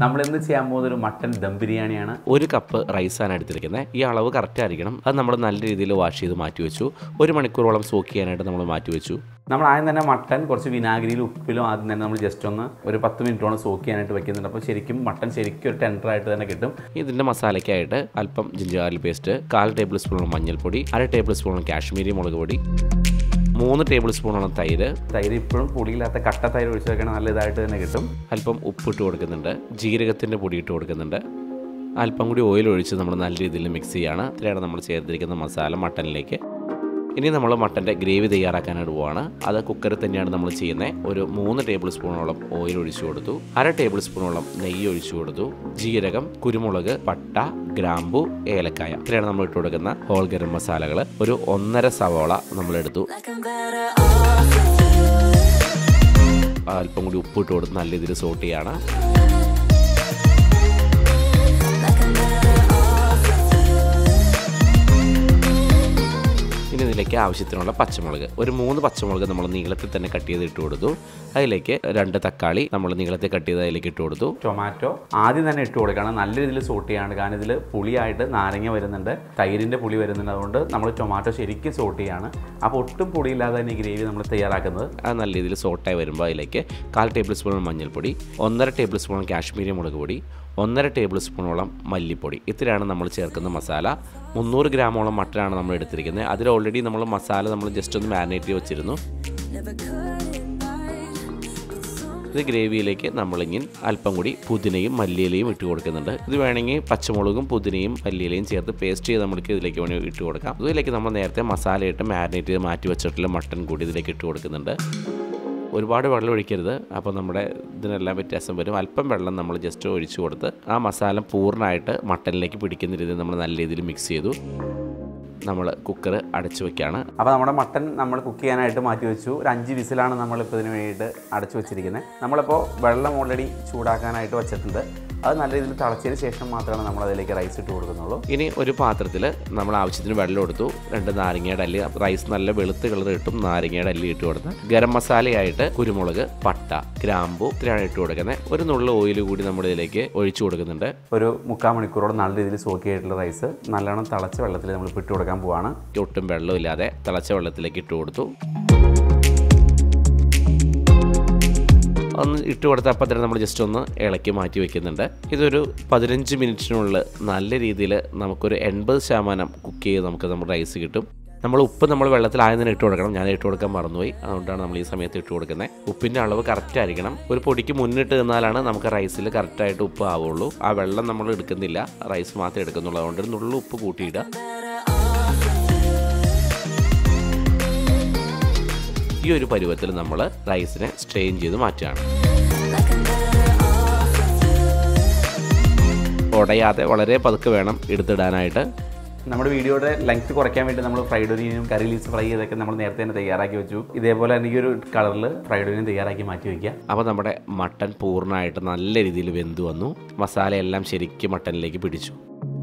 നമ്മൾ ഇന്ന് ചെയ്യാൻ പോകുന്നത് ഒരു മട്ടൻ ദം ബിരിയാണിയാണ് ഒരു കപ്പ് റൈസാണ് എടുത്തിരിക്കുന്നത് ഈ അളവ് കറക്റ്റ് ആയിരിക്കണം അത് നമ്മൾ നല്ല രീതിയിൽ വാഷ് ചെയ്ത് മാറ്റി വെച്ചു ഒരു മണിക്കൂറോളം സോക്ക് ചെയ്യാനായിട്ട് നമ്മൾ മാറ്റി വെച്ചു നമ്മൾ ആദ്യം തന്നെ മട്ടൻ കുറച്ച് വിനാഗിരിയിലും ഉപ്പിലും ആദ്യം തന്നെ നമ്മൾ ജസ്റ്റ് ഒന്ന് ഒരു പത്ത് മിനിറ്റോളം സോക്ക് ചെയ്യാനായിട്ട് വെക്കുന്നുണ്ട് അപ്പോൾ ശരിക്കും മട്ടൻ ശരിക്കും ഒരു ടെൻഡർ ആയിട്ട് തന്നെ കിട്ടും ഇതിൻ്റെ മസാലയ്ക്കായിട്ട് അല്പം ജിഞ്ചർ ഗാർലിക് പേസ്റ്റ് കാൽ ടേബിൾ സ്പൂണോളം മഞ്ഞൾപ്പൊടി അര ടേബിൾ സ്പൂണോളം കാശ്മീരി മുളക് പൊടി മൂന്ന് ടേബിൾ സ്പൂണോളം തൈര് തൈര് ഇപ്പോഴും പുളിയില്ലാത്ത കട്ട തൈര് ഒഴിച്ചൊക്കെ നല്ല ഇതായിട്ട് തന്നെ കിട്ടും അല്പം ഉപ്പിട്ട് കൊടുക്കുന്നുണ്ട് ജീരകത്തിൻ്റെ പൊടി ഇട്ട് കൊടുക്കുന്നുണ്ട് അല്പം കൂടി ഓയിൽ ഒഴിച്ച് നമ്മൾ നല്ല രീതിയിൽ മിക്സ് ചെയ്യാണ് ഇത്രയാണ് നമ്മൾ ചേർത്തിരിക്കുന്ന മസാല മട്ടനിലേക്ക് ഇനി നമ്മൾ മട്ടൻ്റെ ഗ്രേവി തയ്യാറാക്കാനായിട്ട് പോവാണ് അത് കുക്കറിൽ തന്നെയാണ് നമ്മൾ ചെയ്യുന്നത് ഒരു മൂന്ന് ടേബിൾ സ്പൂണോളം ഓയിൽ ഒഴിച്ചു കൊടുത്തു അര ടേബിൾ സ്പൂണോളം നെയ്യ് ഒഴിച്ചു കൊടുത്തു ജീരകം കുരുമുളക് പട്ട ഗ്രാമ്പു ഏലക്കായ ഇത്രയാണ് നമ്മൾ ഇട്ട് കൊടുക്കുന്ന ഹോൾ ഗരം മസാലകൾ ഒരു ഒന്നര സവോള നമ്മളെടുത്തു Like I'm better off with you. അല്പം കൂടി ഉപ്പിട്ട് കൊടുത്ത് നല്ല രീതിയിൽ സോട്ട് ചെയ്യാണ് Like I'm better off with you. ഇനി ഇതിലേക്ക് ആവശ്യത്തിനുള്ള പച്ചമുളക് ഒരു മൂന്ന് പച്ചമുളക് നമ്മൾ നീളത്തിൽ തന്നെ കട്ട് ചെയ്ത് ഇട്ട് കൊടുത്തു അതിലേക്ക് രണ്ട് തക്കാളി നമ്മൾ നീളത്തിൽ കട്ട് ചെയ്ത് അതിലേക്ക് ഇട്ട് കൊടുത്തു ടൊമാറ്റോ ആദ്യം തന്നെ ഇട്ട് കൊടുക്കണം നല്ല രീതിയിൽ സോട്ട് ചെയ്യാണ് കാരണം ഇതിൽ പുളിയായിട്ട് നാരങ്ങ വരുന്നുണ്ട് തൈരിൻ്റെ പുളി വരുന്നുണ്ട് അതുകൊണ്ട് നമ്മൾ ടൊമാറ്റോ ശരിക്കും സോട്ട് ചെയ്യാണ് അപ്പോൾ ഒട്ടും പുളിയില്ലാതെ തന്നെ ഈ ഗ്രേവി നമ്മൾ തയ്യാറാക്കുന്നത് അത് നല്ല രീതിയിൽ സോട്ടായി വരുമ്പോൾ അതിലേക്ക് കാൽ ടേബിൾ സ്പൂൺ മഞ്ഞൾപ്പൊടി ഒന്നര ടേബിൾ സ്പൂൺ കാശ്മീരി മുളക് പൊടി ഒന്നര ടേബിൾ സ്പൂണോളം മല്ലിപ്പൊടി ഇത്രയാണ് നമ്മൾ ചേർക്കുന്ന മസാല മുന്നൂറ് ഗ്രാമോളം മട്ടനാണ് നമ്മൾ എടുത്തിരിക്കുന്നത് അതിൽ ഓൾറെഡി നമ്മൾ മസാല നമ്മൾ ജസ്റ്റ് ഒന്ന് മാരിനേറ്റ് ചെയ്ത് വെച്ചിരുന്നു Never could invite, but some ഇത് ഗ്രേവിയിലേക്ക് നമ്മളിങ്ങനെ അല്പം കൂടി പുതിനയും മല്ലിയിലയും ഇട്ട് കൊടുക്കുന്നുണ്ട് ഇത് വേണമെങ്കിൽ പച്ചമുളകും പുതിനയും മല്ലിയിലയും ചേർത്ത് പേസ്റ്റ് ചെയ്ത് നമ്മൾക്ക് ഇതിലേക്ക് വേണമെങ്കിൽ ഇട്ട് കൊടുക്കാം ഇതിലേക്ക് നമ്മൾ നേരത്തെ മസാല ഇട്ട് മാരിനേറ്റ് ചെയ്ത് മാറ്റി വെച്ചിട്ടുള്ള മട്ടൻ കൂടി ഇതിലേക്ക് ഇട്ട് കൊടുക്കുന്നുണ്ട് ഒരുപാട് വെള്ളം ഒഴിക്കരുത് അപ്പോൾ നമ്മുടെ ഇതിനെല്ലാം വ്യത്യാസം വരും അല്പം വെള്ളം നമ്മൾ ജസ്റ്റ് ഒഴിച്ചു കൊടുത്ത് ആ മസാല പൂർണ്ണമായിട്ട് മട്ടനിലേക്ക് പിടിക്കുന്ന രീതിയിൽ നമ്മൾ നല്ല രീതിയിൽ മിക്സ് ചെയ്തു നമ്മൾ കുക്കർ അടച്ചു വെക്കുകയാണ് അപ്പോൾ നമ്മുടെ മട്ടൻ നമ്മൾ കുക്ക് ചെയ്യാനായിട്ട് മാറ്റി വെച്ചു ഒരു അഞ്ച് വിസിലാണ് നമ്മളിപ്പോൾ ഇതിന് വേണ്ടിയിട്ട് അടച്ചു വെച്ചിരിക്കുന്നത് നമ്മളിപ്പോൾ വെള്ളം ഓൾറെഡി ചൂടാക്കാനായിട്ട് വെച്ചിട്ടുണ്ട് അത് നല്ല രീതിയിൽ തിളച്ചതിന് ശേഷം മാത്രമാണ് നമ്മൾ അതിലേക്ക് റൈസ് ഇട്ട് കൊടുക്കുന്നുള്ളൂ ഇനി ഒരു പാത്രത്തിൽ നമ്മൾ ആവശ്യത്തിന് വെള്ളം എടുത്തു രണ്ട് നാരങ്ങയുടെ അല്ലി റൈസ് നല്ല വെളുത്ത് കളർ കിട്ടും നാരങ്ങയുടെ അല്ലി ഇട്ട് കൊടുത്ത് ഗരം മസാലയായിട്ട് കുരുമുളക് പട്ട ഗ്രാമ്പു ഇത്രയാണ് ഇട്ട് കൊടുക്കുന്നത് ഒരു നുള്ള ഓയിൽ കൂടി നമ്മൾ ഇതിലേക്ക് ഒഴിച്ചു കൊടുക്കുന്നുണ്ട് ഒരു മുക്കാൽ മണിക്കൂറോളം നല്ല രീതിയിൽ സോക്കി ആയിട്ടുള്ള റൈസ് നല്ലോണം തിളച്ച വെള്ളത്തിൽ നമ്മൾ ഇട്ട് കൊടുക്കാൻ പോവാണ് ഒട്ടും വെള്ളമില്ലാതെ തിളച്ച വെള്ളത്തിലേക്ക് ഇട്ട് കൊടുത്തു ഒന്ന് ഇട്ട് കൊടുത്ത അപ്പം തന്നെ നമ്മൾ ജസ്റ്റ് ഒന്ന് ഇളക്കി മാറ്റി വെക്കുന്നുണ്ട് ഇതൊരു പതിനഞ്ച് മിനിറ്റിനുള്ളിൽ നല്ല രീതിയിൽ നമുക്കൊരു എൺപത് ശതമാനം കുക്ക് ചെയ്ത് നമുക്ക് നമ്മുടെ റൈസ് കിട്ടും നമ്മൾ ഉപ്പ് നമ്മൾ വെള്ളത്തിൽ ആദ്യം തന്നെ ഇട്ട് കൊടുക്കണം ഞാൻ ഇട്ട് കൊടുക്കാൻ മറന്നുപോയി അതുകൊണ്ടാണ് നമ്മൾ ഈ സമയത്ത് ഇട്ട് കൊടുക്കുന്നത് ഉപ്പിൻ്റെ അളവ് കറക്റ്റ് ആയിരിക്കണം ഒരു പൊടിക്ക് മുന്നിട്ട് നിന്നാലാണ് നമുക്ക് റൈസിൽ കറക്റ്റായിട്ട് ഉപ്പ് ആവുള്ളൂ ആ വെള്ളം നമ്മൾ എടുക്കുന്നില്ല റൈസ് മാത്രമേ എടുക്കുന്നുള്ളൂ അതുകൊണ്ട് ഒരു നുള്ളു ഉപ്പ് കൂട്ടിയിടുക ഈ ഒരു പരുവത്തിൽ നമ്മൾ റൈസിനെ സ്ട്രെയിൻ ചെയ്ത് മാറ്റുകയാണ് like I'm better off with you. ഉടയാതെ വളരെ പതുക്കെ വേണം എടുത്തിടാനായിട്ട് നമ്മുടെ വീഡിയോയുടെ ലെങ്ത് കുറയ്ക്കാൻ വേണ്ടി നമ്മൾ ഫ്രൈഡ് ഒനിയനും കറി ലീസ് ഫ്രൈ ചെയ്തൊക്കെ നമ്മൾ നേരത്തെ തന്നെ തയ്യാറാക്കി വെച്ചു ഇതേപോലെ തന്നെ ഈ ഒരു കളറിൽ ഫ്രൈഡ് ഒനിയൻ തയ്യാറാക്കി മാറ്റി വയ്ക്കുക അപ്പോൾ നമ്മുടെ മട്ടൻ പൂർണ്ണമായിട്ട് നല്ല രീതിയിൽ വെന്ത് വന്നു മസാലയെല്ലാം ശരിക്കും മട്ടനിലേക്ക് പിടിച്ചു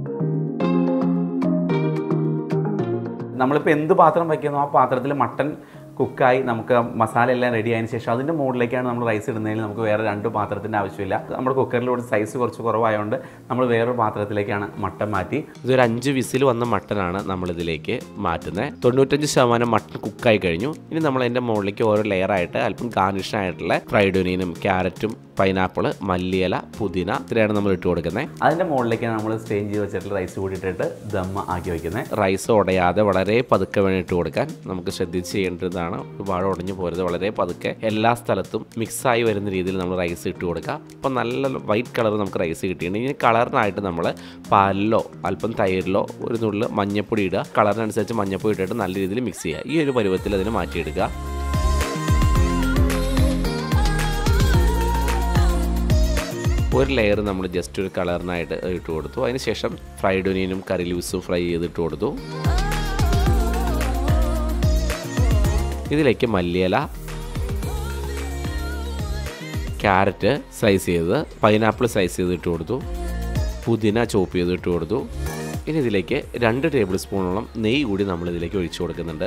നമ്മളിപ്പോൾ എന്ത് പാത്രം വയ്ക്കുന്നോ ആ പാത്രത്തിൽ മട്ടൻ കുക്കായി നമുക്ക് മസാല എല്ലാം റെഡി ആയതിനു ശേഷം അതിൻ്റെ മുകളിലേക്കാണ് നമ്മൾ റൈസ് ഇടുന്നതിൽ നമുക്ക് വേറെ രണ്ട് പാത്രത്തിൻ്റെ ആവശ്യമില്ല നമ്മുടെ കുക്കറിലൂടെ സൈസ് കുറച്ച് കുറവായതുകൊണ്ട് നമ്മൾ വേറൊരു പാത്രത്തിലേക്കാണ് മട്ടൻ മാറ്റി ഇതൊരു അഞ്ച് വിസിൽ വന്ന മട്ടനാണ് നമ്മളിതിലേക്ക് മാറ്റുന്നത് തൊണ്ണൂറ്റഞ്ച് ശതമാനം മട്ടൻ കുക്കായി കഴിഞ്ഞു ഇനി നമ്മൾ അതിൻ്റെ മുകളിലേക്ക് ഓരോ ലെയറായിട്ട് അല്പം ഗാർണിഷ് ആയിട്ടുള്ള ഫ്രൈഡ് ഒനിയനും ക്യാരറ്റും പൈനാപ്പിൾ മല്ലിയില പുതിന ഇത്രയാണ് നമ്മൾ ഇട്ട് കൊടുക്കുന്നത് അതിൻ്റെ മുകളിലേക്കാണ് നമ്മൾ സ്റ്റെയിൻ ചെയ്ത് വെച്ചിട്ടുള്ള റൈസ് കൂടി ഇട്ടിട്ട് ദമ്മ ആക്കി വയ്ക്കുന്നത് റൈസ് ഉടയാതെ വളരെ പതുക്കെ വേണം ഇട്ട് കൊടുക്കാൻ നമുക്ക് ശ്രദ്ധിച്ച് ചെയ്യേണ്ടതാണ് ഒരുപാട് ഉടഞ്ഞു പോരുത് വളരെ പതുക്കെ എല്ലാ സ്ഥലത്തും മിക്സായി വരുന്ന രീതിയിൽ നമ്മൾ റൈസ് ഇട്ട് കൊടുക്കുക അപ്പം നല്ല വൈറ്റ് കളർ നമുക്ക് റൈസ് കിട്ടിയിട്ടുണ്ട് ഇനി കളറിനായിട്ട് നമ്മൾ പാലിലോ അല്പം തൈരിലോ ഒരു നുള്ളിൽ മഞ്ഞപ്പൊടി ഇടുക കളറിനനുസരിച്ച് മഞ്ഞപ്പൊടി ഇട്ടിട്ട് നല്ല രീതിയിൽ മിക്സ് ചെയ്യുക ഈ ഒരു പരുവത്തിൽ അതിന് മാറ്റിയെടുക്കുക ഒരു ലെയർ നമ്മൾ ജസ്റ്റ് ഒരു കളറിനായിട്ട് ഇട്ട് കൊടുത്തു അതിനുശേഷം ഫ്രൈഡ് ഒനിയനും കറി ലൂസും ഫ്രൈ ചെയ്തിട്ട് കൊടുത്തു ഇതിലേക്ക് മല്ലിയില ക്യാരറ്റ് സ്ലൈസ് ചെയ്ത് പൈനാപ്പിൾ സ്ലൈസ് ചെയ്ത് ഇട്ട് കൊടുത്തു പുതിന ചോപ്പ് ചെയ്ത് ഇട്ട് കൊടുത്തു ഇനി ഇതിലേക്ക് രണ്ട് ടേബിൾ സ്പൂണോളം നെയ്യ് കൂടി നമ്മൾ ഇതിലേക്ക് ഒഴിച്ചു കൊടുക്കുന്നുണ്ട്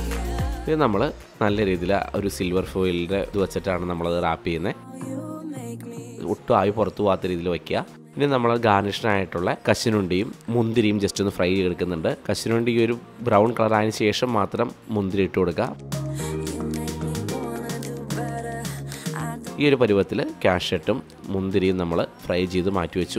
ഇത് നമ്മൾ നല്ല രീതിയിൽ ഒരു സിൽവർ ഫോയിലിൻ്റെ ഇത് വെച്ചിട്ടാണ് നമ്മളത് റാപ്പ് ചെയ്യുന്നത് You make ഒട്ടും ആവി പുറത്തു പോകാത്ത രീതിയിൽ വയ്ക്കുക ഇനി നമ്മൾ ഗാർണിഷിനായിട്ടുള്ള കശുനുണ്ടിയും മുന്തിരിയും ജസ്റ്റ് ഒന്ന് ഫ്രൈ ചെയ്തെടുക്കുന്നുണ്ട് കശുനുണ്ടി ഈ ഒരു ബ്രൗൺ കളർ ആയതിനു ശേഷം മാത്രം മുന്തിരി ഇട്ട് കൊടുക്കുക ഈ ഒരു പരുവത്തിൽ കാഷ്യട്ടും മുന്തിരിയും നമ്മൾ ഫ്രൈ ചെയ്ത് മാറ്റി വെച്ചു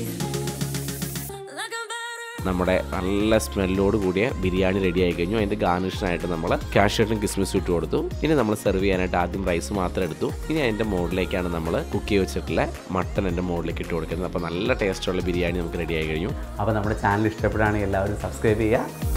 നമ്മുടെ നല്ല സ്മെല്ലോട് കൂടിയ ബിരിയാണി റെഡി ആയി കഴിഞ്ഞു അതിൻ്റെ ഗാർണിഷിനായിട്ട് നമ്മൾ കാഷ്യട്ടും കിസ്മിസും ഇട്ട് കൊടുത്തു ഇനി നമ്മൾ സെർവ് ചെയ്യാനായിട്ട് ആദ്യം റൈസ് മാത്രം എടുത്തു ഇനി അതിൻ്റെ മുകളിലേക്കാണ് നമ്മൾ കുക്ക് ചെയ്ത് വെച്ചിട്ടുള്ള മട്ടൻ എൻ്റെ മുകളിലേക്ക് ഇട്ട് കൊടുക്കുന്നത് അപ്പോൾ നല്ല ടേസ്റ്റുള്ള ബിരിയാണി നമുക്ക് റെഡി ആയി കഴിഞ്ഞു അപ്പോൾ നമ്മുടെ ചാനൽ ഇഷ്ടപ്പെടുകയാണെങ്കിൽ എല്ലാവരും സബ്സ്ക്രൈബ് ചെയ്യുക